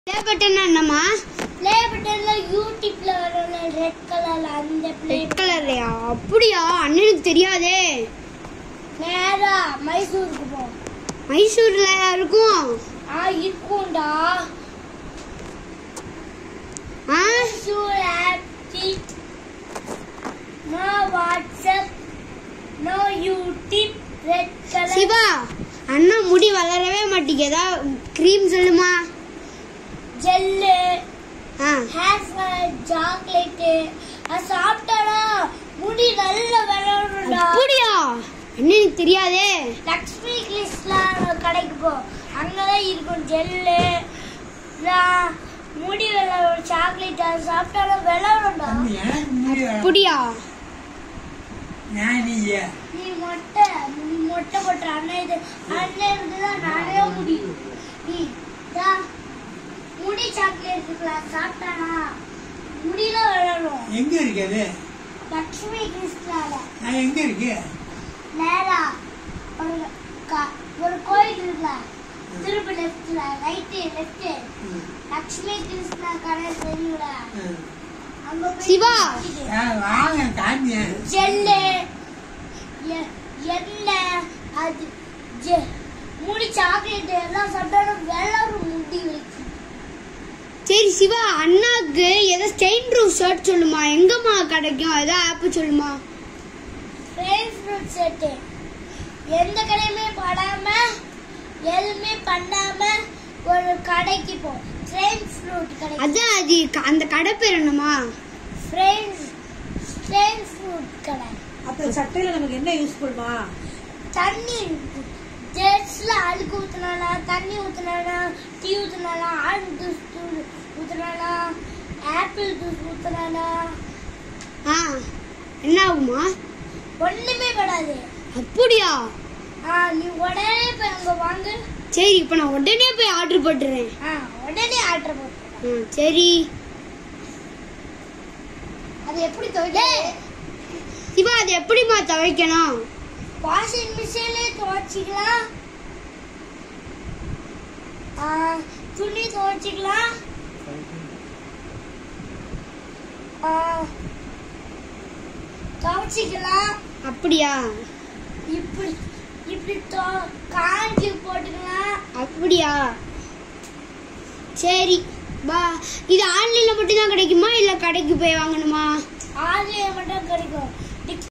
Play button என்னம்மா play பட்டன்ல யூடியூப்ல வரல ரெட் கலர்ல அந்த ப்ளே ரெட் கலர்லையா அப்படியா அண்ணனுக்கு தெரியாதே நேரா மைசூருக்கு போ மைசூர்ல இருக்கும் ஆ இருக்கும்டா ஆ மைசூர் ஆப்டி no WhatsApp no YouTube red colour Siva அண்ணா முடி வளரவே மாட்டேங்குதா க்ரீம் சொல்லுமா ஜெல்லு ஆ ஹேர் சாக்லேட் அது சாப்பிட்டாடா முடி நல்ல வளரும்டா அப்படியா அண்ணனுக்கு தெரியாதே லக்ஷ்மி கிளிஸ்ல கடைக்கு போ அங்கதான் இருக்கும் ஜெல்லு முடி விளையாட சாக்லேட் அது சாப்பிட்டாலும் விளையாடும்டா தம்பி, எனக்கு முடி வளர- அப்படியா நான் நீயே. நீ மொட்டை நீ மொட்டை போட்ட அண்ணன் இது அண்ணன் இருந்துதான் நிறைய முடி நீ தா முடி சாக்லேட் இருக்குல்ல சாப்பிட்டானா முடியில விளையாடும் எங்க இருக்கு அது லக்ஷ்மி கிறிஸ்டால நான் எங்க இருக்கு நேரா ஒரு க- ஒரு கோயில் இருக்குல்ல திருப்பி லெஃப்ட்ல ரைட்டு லெஃப்ட் ம், லக்ஷ்மி கிருஷ்ணா கடை தெரியுல ம். அங்க போய் சிவா. நிக்குது. ஆ, வாங்க காமியேன் ஜெல்லு எ- எண்ணெய் அது ஜெ- முடி சாக்லேட் எல்லாம் சாப்பிட்டாலும் வெள்ளரும் முடி வைக்கும் சரி சிவா அண்ணாக்கு ஏதோ ஸ்டெயின் ப்ரூஃப் ஷர்ட் சொல்லுமா எங்கம்மா கிடைக்கும் ஏதோ ஆப் சொல்லுமா ஃப்ரெஷ் ஃப்ரூட் செட்டு எந்த கடையுமே படாம எதுவுமே பண்ணாம ஒரு கடைக்கு போ ஃப்ரெஷ் ஃப்ரூட் கடை அதான் அது க- அந்த கடை பேர் என்னம்மா ஃப்ரெஷ் ஃப்ரெஷ் ஃப்ரூட் கடை அப்ப சட்டையில நமக்கு என்ன யூஸ்ஃபுல்மா தண்ணி ஜெட்ஸ்ல அழுக்கு ஊத்துனானா தண்ணி ஊத்துனானா டீ ஊத்துனானா ஆரஞ்சு ஜூஸ் ஊத்துனானா ஆப்பிள் ஜூஸ் ஊத்துனானா ஆ என்ன ஆகுமா ஒண்ணுமே படாது அப்படியா ஆ நீ உடனே போய் அங்க வாங்கு சரி இப்போ நான் உடனே போய் ஆர்டர் போட்டுறேன் ஆ உடனே ஆர்டர் போட்டு ம் சரி அது எப்படி துவைக்க சிவா அது எப்படிம்மா துவைக்கணும் வாஷிங் மிஷின்ல துவைச்சிக்கலாம் ஆ, துணி துவைச்சிக்கலாம் ஆ, துவைச்சிக்கலாம் அப்படியா இப்படி இப்படி தொ- காஞ்சி போட்டுக்கலாம் அப்படியா சரி பா இது ஆன்லைன்ல மட்டும் தான் கிடைக்குமா இல்ல கடைக்கு போய் வாங்கணுமா ஆன்லைன் மட்டும் கிடைக்கும்